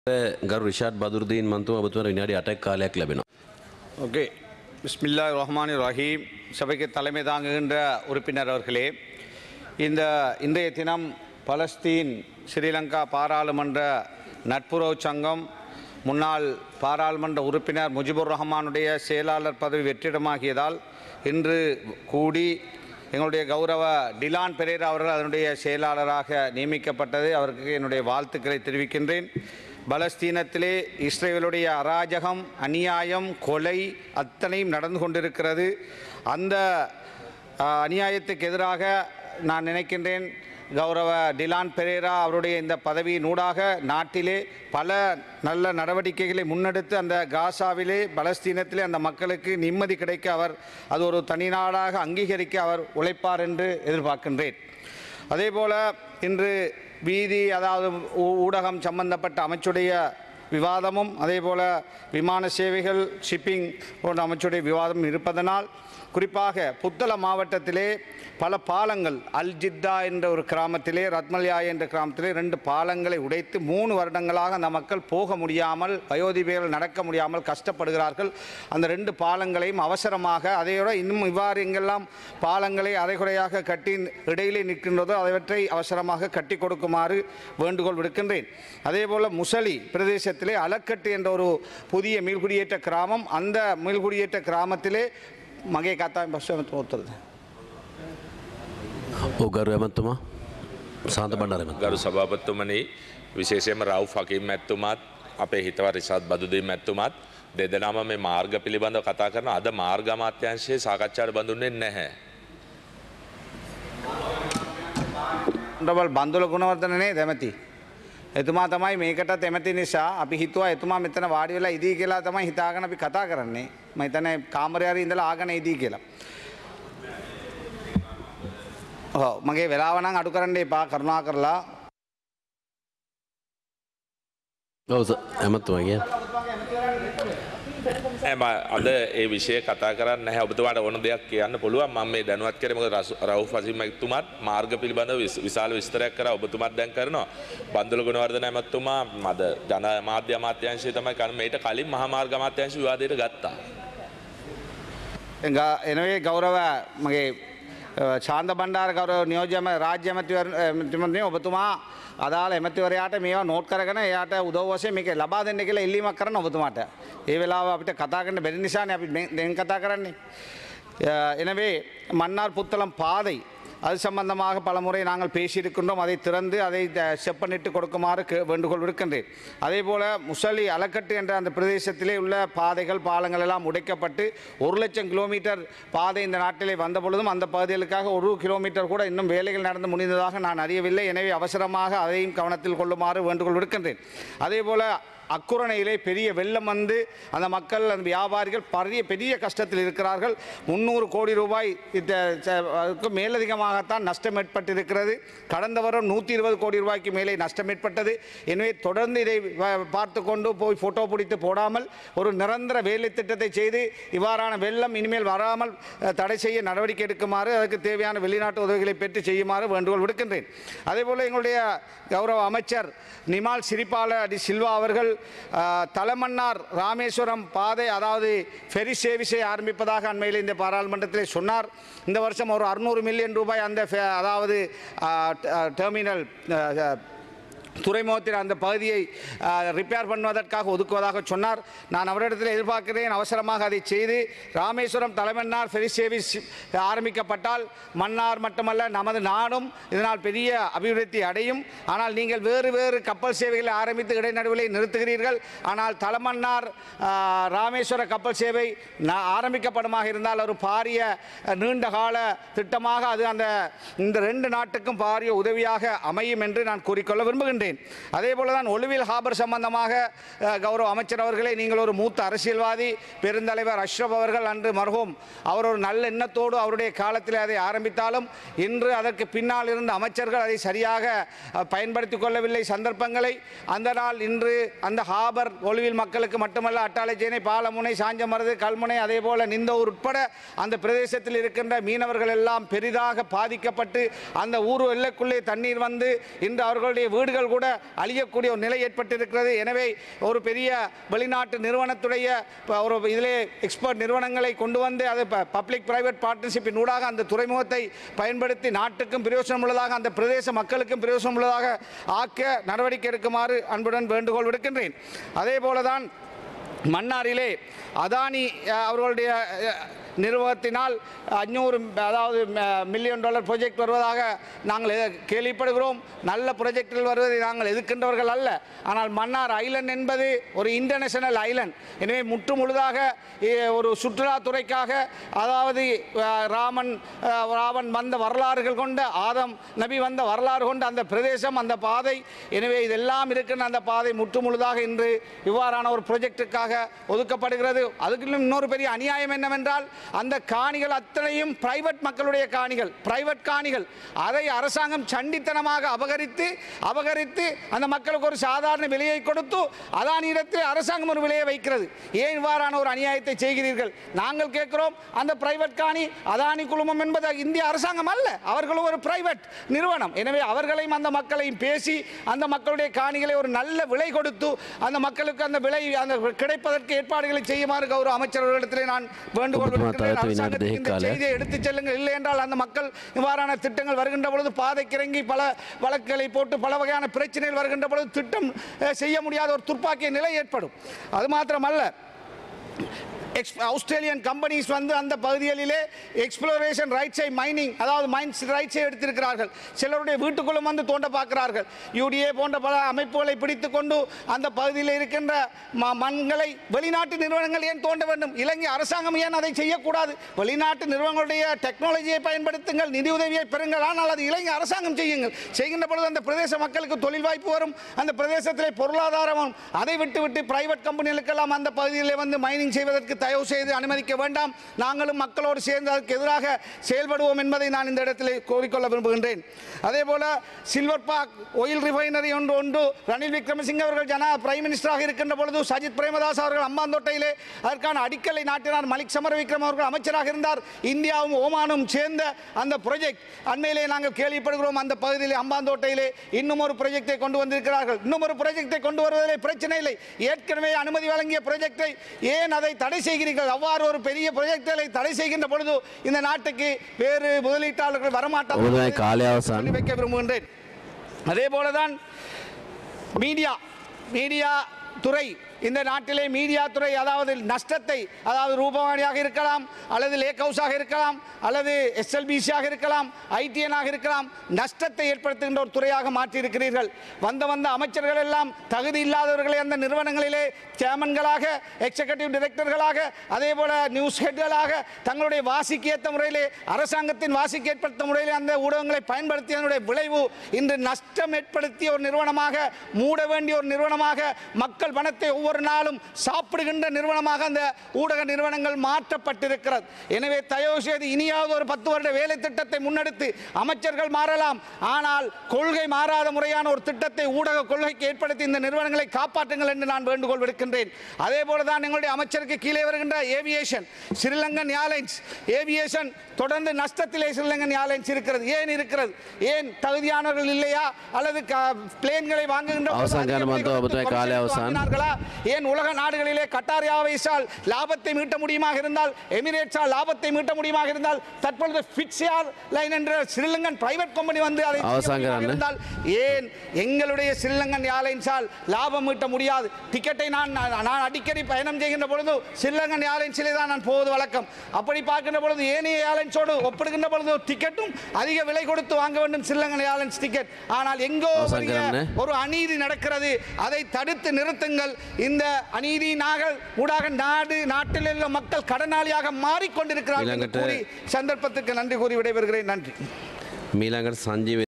ගරු රිෂාඩ් බදුරදීන් මන්තුම ඔබතුමට විනාඩි 8ක් කාලයක් ලැබෙනවා. ஓகே பிஸ்மில்லா ரஹ்மான் ரஹீம் சபைக்கு தலைமை தாங்குகின்ற உறுப்பினர் அவர்களே இந்த இன்றைய தினம் பலஸ்தீன் ஸ்ரீலங்கா பாராளுமன்ற நட்புறவு சங்கம் முன்னாள் பாராளுமன்ற உறுப்பினர் முஜிபுர் ரஹ்மானுடைய செயலாளர் பதவி வெற்றிடமாகியதால் இன்று கூடி எங்களுடைய கௌரவ டிலான் பெரேரா அவர்கள் அதனுடைய செயலாளராக நியமிக்கப்பட்டது அவருக்கு என்னுடைய வாழ்த்துக்களை தெரிவிக்கின்றேன் பலஸ்தீனத்திலே இஸ்ரேலுடைய அராஜகம் அநியாயம் கொலை அத்தனையும் நடந்து கொண்டிருக்கிறது அந்த அஹ், அநியாயத்துக்கு எதிராக நான் நினைக்கின்றேன் கௌரவ டிலான் பெரேரா அவருடைய இந்த பதவியினூடாக நாட்டிலே பல நல்ல நடவடிக்கைகளை முன்னெடுத்து அந்த காசாவிலே பலஸ்தீனத்திலே அந்த மக்களுக்கு நிம்மதி கிடைக்க அவர் அது ஒரு தனி நாடாக அங்கீகரிக்க அவர் உழைப்பார் என்று எதிர்பார்க்கின்றேன் அதேபோல இன்று வீதி அதாவது ஊ- ஊடகம் சம்பந்தப்பட்ட அமைச்சுடைய விவாதமும் அதேபோல விமான சேவைகள் ஷிப்பிங் போன்ற அமைச்சுடைய விவாதம் இருப்பதனால் குறிப்பாக புத்தள மாவட்டத்திலே பல பாலங்கள் அல் ஜித்தா என்ற ஒரு கிராமத்திலே ரத்மல்யா என்ற கிராமத்திலே ரெண்டு பாலங்களை உடைத்து மூணு வருடங்களாக அந்த மக்கள் போக முடியாமல் வயோதிபர்கள் நடக்க முடியாமல் கஷ்டப்படுகிறார்கள் அந்த ரெண்டு பாலங்களையும் அவசரமாக அதையோட இன்னும் இவ்வாறு எங்கெல்லாம் பாலங்களை அரைகுறையாக கட்டி இடையிலே நிற்கின்றதோ அவற்றை அவசரமாக கட்டி கொடுக்குமாறு வேண்டுகோள் விடுக்கின்றேன் அதேபோல் முசலி பிரதேசத்திலே அலக்கட்டு என்ற ஒரு புதிய மீள்குடியேற்ற கிராமம் அந்த மீள்குடியேற்ற கிராமத்திலே மகே காத்தா பஸ் ஒருத்தருது ඔව් ගරු ඇමතුමා සාන්ත බණ්ඩාර ඇමතුමා. ගරු සභාපත්තුමනි විශේෂයම රව් ෆකිම් ඇත්තුමත් අපේ හිතව රිසාත් බදුදීම ඇත්තුමත් දෙදනම මේ මාර්ග පිළිබඳව කතා කරන අද මාර්ගමාත්‍යංශයේ සාකච්ඡාට බඳුන්නේ නැහැ. ඩබල් බන්දුල ගුණවර්ධනනේ දැමති. එතුමා තමයි මේකට එමති නිසා අපි හිතුවා එතුමා මෙතන වාඩි වෙලා ඉදී කියලා තමයි හිතාගෙන අපි කතා කරන්නේ. මම හිතන්නේ කාමරේ හරි ඉඳලා ආගෙන ඉදී කියලා. ඔව් මගේ වෙලාව නම් අඩු කරන්න එපා කරුණා කරලා ඔව් ස- ඇමතුමා කියන්නේ. ඇම අද ඒ විෂය කතා කරන්න නැහැ ඔබතුමාට ඕන දෙයක් කියන්න පුළුවන් මම මේ දැනුවත් කරේ මොකද රසු- රවුෆ් ෆසිම් ඇතුමාත් මාර්ග පිළිබඳව විස්- විශාල විස්තරයක් කරා ඔබතුමාත් දැන් කරනවා බන්දුල ගුණවර්ධන ඇමතුමා මද ජන මාධ්‍ය අමාත්‍යාංශය තමයි කන මේට කලින් මහා මාර්ග අමාත්‍යාංශ විවාදයට ගත්තා ග- එනවේ ගෞරව මගේ ශාන්ද බණ්ඩාර ගෞරව නියෝජ්‍යම රාජ්‍ය ඇමතිවරණය ඔබතුමා අදාළ එමතිවරයාට මේවා නෝට් කරගෙන එයාට උදව් වශයෙන් මේක ලබා දෙන්න කියලා ඉල්ලීමක් කරන ඔබතුමාට. ඒ වෙලාව අපිට කතා කරන්න බැරි නිසානේ අපි මෙ- දැන් කතා කරන්නේ. அஹ், எனவே மன்னார் புத்தளம் பாதை அது சம்பந்தமாக பலமுறை நாங்கள் பேசியிருக்கின்றோம் அதை திறந்து அதை த- செப்பனிட்டு கொடுக்குமாறு கே- வேண்டுகோள் விடுக்கின்றேன் அதே போல முசலி அலக்கட்டு என்ற அந்த பிரதேசத்திலே உள்ள பாதைகள் பாலங்கள் எல்லாம் உடைக்கப்பட்டு ஒரு லட்சம் கிலோமீட்டர் பாதை இந்த நாட்டிலே வந்த பொழுதும் அந்த பகுதிகளுக்காக ஒரு கிலோமீட்டர் கூட இன்னும் வேலைகள் நடந்து முடிந்ததாக நான் அறியவில்லை எனவே அவசரமாக அதையும் கவனத்தில் கொள்ளுமாறு வேண்டுகோள் விடுக்கின்றேன் அதே போல அக்குரணையிலே பெரிய வெள்ளம் வந்து அந்த மக்கள் அந்த வியாபாரிகள் பெரிய பெரிய கஷ்டத்தில் இருக்கிறார்கள் முந்நூறு கோடி ரூபாய் இந்த ச- அதுக்கு மேலதிகமாகத்தான் நஷ்டம் ஏற்பட்டிருக்கிறது கடந்த வாரம் நூற்றி இருபது கோடி ரூபாய்க்கு மேலே நஷ்டம் ஏற்பட்டது எனவே தொடர்ந்து இதை வ- பார்த்து கொண்டு போய் ஃபோட்டோ பிடித்து போடாமல் ஒரு நிரந்தர வேலை திட்டத்தை செய்து இவ்வாறான வெள்ளம் இனிமேல் வராமல் அஹ், தடை செய்ய நடவடிக்கை எடுக்குமாறு அதுக்கு தேவையான வெளிநாட்டு உதவிகளை பெற்று செய்யுமாறு வேண்டுகோள் விடுக்கின்றேன் அதேபோல் எங்களுடைய கௌரவ அமைச்சர் நிமால் சிரிப்பால டி சில்வா அவர்கள் அஹ், தலமன்னார் ராமேஸ்வரம் பாதை அதாவது ஃபெரி சேவிஸை ஆரம்பிப்பதாக அண்மையில் இந்த பாராளுமன்றத்திலே சொன்னார் இந்த வருஷம் ஒரு அறுநூறு மில்லியன் ரூபாய் அந்த ஃபெ- அதாவது அஹ், ட- அஹ், டெர்மினல் அஹ், துறைமுகத்தில் அந்த பகுதியை ரிப்பேர் பண்ணுவதற்காக ஒதுக்குவதாக சொன்னார் நான் அவரிடத்தில் எதிர்பார்க்கிறேன் அவசரமாக அதை செய்து ராமேஸ்வரம் தலைமன்னார் ஃபெரி சேவிஸ் ஆரம்பிக்கப்பட்டால் மன்னார் மட்டுமல்ல நமது நாடும் இதனால் பெரிய அபிவிருத்தி அடையும் ஆனால் நீங்கள் வேறு வேறு கப்பல் சேவைகளை ஆரம்பித்து இடைநடுவிலை நிறுத்துகிறீர்கள் ஆனால் தலைமன்னார் ஆ, ராமேஸ்வர கப்பல் சேவை நா- ஆரம்பிக்கப்படுமாக இருந்தால் ஒரு பாரிய அஹ், நீண்ட கால திட்டமாக அது அந்த இந்த ரெண்டு நாட்டுக்கும் பாரிய உதவியாக அமையும் என்று நான் கூறிக்கொள்ள விரும்புகின்றேன் அதே போல தான் ஒலுவில் ஹாபர் சம்பந்தமாக அஹ், கௌரவ அமைச்சர் அவர்களே நீங்கள் ஒரு மூத்த அரசியல்வாதி பெருந்தலைவர் அஷ்ரப் அவர்கள் அன்று மர்ஹூம் அவர் ஒரு நல்ல எண்ணத்தோடு அவருடைய காலத்தில் அதை ஆரம்பித்தாலும் இன்று அதற்கு பின்னால் இருந்த அமைச்சர்கள் அதை சரியாக அஹ், பயன்படுத்திக் கொள்ளவில்லை சந்தர்ப்பங்களை அந்த நாள் இன்று அந்த ஹாபர் ஒலுவில் மக்களுக்கு மட்டுமல்ல அட்டாளைச்சேனை பாலமுனை சாஞ்சமருது கல்முனை அதே போல நிந்தூர் உட்பட அந்த பிரதேசத்தில் இருக்கின்ற மீனவர்கள் எல்லாம் பெரிதாக பாதிக்கப்பட்டு அந்த ஊர் எல்லைக்குள்ளே தண்ணீர் வந்து இன்று அவர்களுடைய வீடுகள் தொழில்கள் கூட அழியக்கூடிய ஒரு நிலை ஏற்பட்டிருக்கிறது எனவே ஒரு பெரிய வெளிநாட்டு நிறுவனத்துடைய ப- ஒரு இதிலே எக்ஸ்பர்ட் நிறுவனங்களை கொண்டு வந்து அது பப்ளிக் பிரைவேட் பார்ட்னர்ஷிப்பின் ஊடாக அந்த துறைமுகத்தை பயன்படுத்தி நாட்டுக்கும் பிரயோசனம் உள்ளதாக அந்த பிரதேச மக்களுக்கும் பிரயோசனம் உள்ளதாக ஆக்க நடவடிக்கை எடுக்குமாறு அன்புடன் வேண்டுகோள் விடுக்கின்றேன் அதே போலதான் மன்னாரிலே அதானி அஹ், அவர்களுடைய அஹ், நிறுவனத்தினால் அஞ்சூறு அதாவது மில்லியன் டாலர் ப்ரொஜெக்ட் வருவதாக நாங்கள் எ- கேள்விப்படுகிறோம் நல்ல ப்ரொஜெக்டில் வருவதை நாங்கள் எதிர்க்கின்றவர்கள் அல்ல ஆனால் மன்னார் ஐலண்ட் என்பது ஒரு இன்டர்நேஷனல் ஐலண்ட் எனவே முற்று முழுதாக எ, ஒரு சுற்றுலாத்துறைக்காக அதாவது அஹ், ராமன் அஹ், ராமன் வந்த வரலாறுகள் கொண்ட ஆதம் நபி வந்த வரலாறு கொண்ட அந்த பிரதேசம் அந்த பாதை எனவே இதெல்லாம் இருக்கின்ற அந்த பாதை முற்று முழுதாக இன்று இவ்வாறான ஒரு ப்ரொஜெக்டுக்காக ஒதுக்கப்படுகிறது அதுக்கு இன்னும் இன்னொரு பெரிய அநியாயம் என்னவென்றால் அந்த காணிகள் அத்தனையும் பிரைவேட் மக்களுடைய காணிகள் பிரைவேட் காணிகள் அதை அரசாங்கம் சண்டித்தனமாக அபகரித்து அபகரித்து அந்த மக்களுக்கு ஒரு சாதாரண விலையை கொடுத்து அதானியிடத்தில் அரசாங்கம் ஒரு விலையை வைக்கிறது ஏன் இவ்வாறான ஒரு அநியாயத்தை செய்கிறீர்கள் நாங்கள் கேட்கிறோம் அந்த பிரைவேட் காணி அதானி குழுமம் என்பது இந்திய அரசாங்கம் அல்ல அவர்களும் ஒரு பிரைவேட் நிறுவனம் எனவே அவர்களையும் அந்த மக்களையும் பேசி அந்த மக்களுடைய காணிகளை ஒரு நல்ல விலை கொடுத்து அந்த மக்களுக்கு அந்த விலை அந்த கிடைப்பதற்கு ஏற்பாடுகளை செய்யுமாறு கௌரவ அமைச்சர்களிடத்திலே நான் வேண்டுகோள் ஒப்புமா விடுக்கின்றேன். தவிர்த்து அரசாங்கத்துக்கு இந்த வினாடி செய்தியை எடுத்துச் செல்லுங்கள் இல்லை என்றால் அந்த மக்கள் இவ்வாறான திட்டங்கள் வருகின்ற பொழுது பாதைக்கு இறங்கி பல வழக்குகளை போட்டு பல வகையான பிரச்சனைகள் வருகின்ற பொழுது திட்டம் அஹ், செய்ய முடியாத ஒரு துர்ப்பாக்கிய நிலை ஏற்படும் அது மாத்திரமல்ல எக்ஸ் ஆஸ்திரேலியன் கம்பெனிஸ் வந்து அந்த பகுதிகளிலே எக்ஸ்ப்ளோரேஷன் ரைட்ஸை மைனிங் அதாவது மைன்ஸ் ரைட்ஸை எடுத்திருக்கிறார்கள் சிலருடைய வீட்டுக்குள்ளும் வந்து தோண்ட பார்க்கிறார்கள் யூடிஏ போன்ற பல அமைப்புகளை பிடித்து கொண்டு அந்த பகுதியில் இருக்கின்ற ம- மண்களை வெளிநாட்டு நிறுவனங்கள் ஏன் தோண்ட வேண்டும் இலங்கை அரசாங்கம் ஏன் அதை செய்யக்கூடாது வெளிநாட்டு நிறுவனங்களுடைய டெக்னாலஜியை பயன்படுத்துங்கள் நிதி உதவியை பெறுங்கள் ஆனால் அது இலங்கை அரசாங்கம் செய்யுங்கள் செய்கின்ற பொழுது அந்த பிரதேச மக்களுக்கு தொழில் வாய்ப்பு வரும் அந்த பிரதேசத்திலே பொருளாதாரம் வரும். அதை விட்டுவிட்டு பிரைவேட் கம்பெனிகளுக்கெல்லாம் அந்த பகுதியிலே வந்து மைனிங் செய்வதற்கு தயவு செய்து அனுமதிக்க வேண்டாம் நாங்களும் மக்களோடு சேர்ந்து அதற்கு எதிராக செயல்படுவோம் என்பதை நான் இந்த இடத்தில் கோரிக்கொள்ள விரும்புகின்றேன் அதே போல சில்வர் பார்க் ஒயில் ரிஃபைனரி ஒன்று ஒன்று ரணில் விக்ரமசிங்க அவர்கள் ஜனா பிரைம் மினிஸ்டராக இருக்கின்ற பொழுது சஜித் பிரேமதாஸ் அவர்கள் அம்பாந்தோட்டையிலே அதற்கான அடிக்கலை நாட்டினார் மலிக் சமர விக்ரம் அவர்கள் அமைச்சராக இருந்தார் இந்தியாவும் ஓமானும் சேர்ந்த அந்த ப்ரொஜெக்ட் அண்மையிலே நாங்கள் கேள்விப்படுகிறோம் அந்த பகுதியிலே அம்பாந்தோட்டையிலே இன்னும் ஒரு ப்ரொஜெக்டை கொண்டு வந்திருக்கிறார்கள் இன்னும் ஒரு ப்ரொஜெக்டை கொண்டு வருவதிலே பிரச்சனை இல்லை ஏற்கனவே அனுமதி வழங்கிய ப்ரொஜெக்டை ஏன் அதை தடை செய்கிறீர்கள் அவ்வாறு ஒரு பெரிய ப்ரொஜெக்டுகளை தடை செய்கின்ற பொழுது இந்த நாட்டுக்கு வேறு முதலீட்டாளர்கள் வரமாட்டார்கள் ஒருவேளை காலை அவசான். சொல்லி வைக்க விரும்புகின்றேன் அதே போலதான் மீடியா மீடியா துறை இந்த நாட்டிலே மீடியா துறை அதாவது நஷ்டத்தை அதாவது ரூபவாணியாக இருக்கலாம் அல்லது லேக் ஹவுஸாக இருக்கலாம் அல்லது எஸ்எல்பிசியாக இருக்கலாம் ஐடிஎனாக இருக்கலாம் நஷ்டத்தை ஏற்படுத்துகின்ற ஒரு துறையாக மாற்றியிருக்கிறீர்கள் வந்த வந்த அமைச்சர்கள் எல்லாம் தகுதி இல்லாதவர்களை அந்த நிறுவனங்களிலே சேர்மன்களாக எக்ஸிகூட்டிவ் டைரக்டர்களாக அதே போல நியூஸ் ஹெட்களாக தங்களுடைய வாசிக்கு ஏற்ற முறையிலே அரசாங்கத்தின் வாசிக்கு ஏற்படுத்த முறையிலே அந்த ஊடகங்களை பயன்படுத்தியதனுடைய விளைவு இன்று நஷ்டம் ஏற்படுத்திய ஒரு நிறுவனமாக மூட வேண்டிய ஒரு நிறுவனமாக மக்கள் பணத்தை ஒவ்வொரு நாளும் சாப்பிடுகின்ற நிறுவனமாக அந்த ஊடக நிறுவனங்கள் மாற்றப்பட்டிருக்கிறது எனவே தயவு செய்து இனியாவது ஒரு பத்து வருட வேலை திட்டத்தை முன்னெடுத்து அமைச்சர்கள் மாறலாம் ஆனால் கொள்கை மாறாத முறையான ஒரு திட்டத்தை ஊடக கொள்கைக்கு ஏற்படுத்தி இந்த நிறுவனங்களை காப்பாற்றுங்கள் என்று நான் வேண்டுகோள் விடுக்கின்றேன் அதே போல தான் எங்களுடைய அமைச்சருக்கு கீழே வருகின்ற ஏவியேஷன் ஸ்ரீலங்கன் ஏர்லைன்ஸ் ஏவியேஷன் தொடர்ந்து நஷ்டத்திலே ஸ்ரீலங்கன் ஏர்லைன்ஸ் இருக்கிறது ஏன் இருக்கிறது ஏன் தகுதியானவர்கள் இல்லையா அல்லது பிளேன்களை வாங்குகின்ற போது அவசான் அதிக காலம் விலை வந்து கொடுத்து அவற்றை காலை commercial அவசான். வாங்கினார்களா? ஏன் உலக நாடுகளிலே கட்டார் ஏர்வேஸால் லாபத்தை மீட்ட முடியுமாக இருந்தால் எமிரேட்ஸால் லாபத்தை மீட்ட முடியுமாக இருந்தால் தற்பொழுது ஃபிட்ஸியார் லைன் என்ற ஸ்ரீலங்கன் பிரைவேட் கம்பெனி வந்து அதை செய்ய அவசான் முடியுமாக காரண்ணே. இருந்தால் ஏன் எங்களுடைய ஸ்ரீலங்கன் ஏர்லைன்ஸால் லாபம் ஈட்ட முடியாது டிக்கெட்டை நான் நான் நான் அடிக்கடி பயணம் செய்கின்ற பொழுது ஸ்ரீலங்கன் ஏர்லைன்ஸிலே தான் நான் போவது வழக்கம் அப்படி பார்க்கின்ற பொழுது ஏனைய ஏர்லைன்ஸோடு ஒப்பிடுகின்ற பொழுது டிக்கெட்டும் அதிக விலை கொடுத்து வாங்க வேண்டும் ஸ்ரீலங்கன் ஏர்லைன்ஸ் டிக்கெட் ஆனால் எங்கோ அவசான் பெரிய காரண்ணே. ஒரு அநீதி நடக்கிறது அதை தடுத்து நிறுத்துங்கள் இந்த அநீதி நாங்கள் ஊடாக நாடு நாட்டில் உள்ள மக்கள் கடனாளியாக மாறிக்கொண்டிருக்கிறார்கள் என்று இளங்கட்டு- கூறி சந்தர்ப்பத்துக்கு நன்றி கூறி விடைபெறுகிறேன் நன்றி මීළඟට සංජීව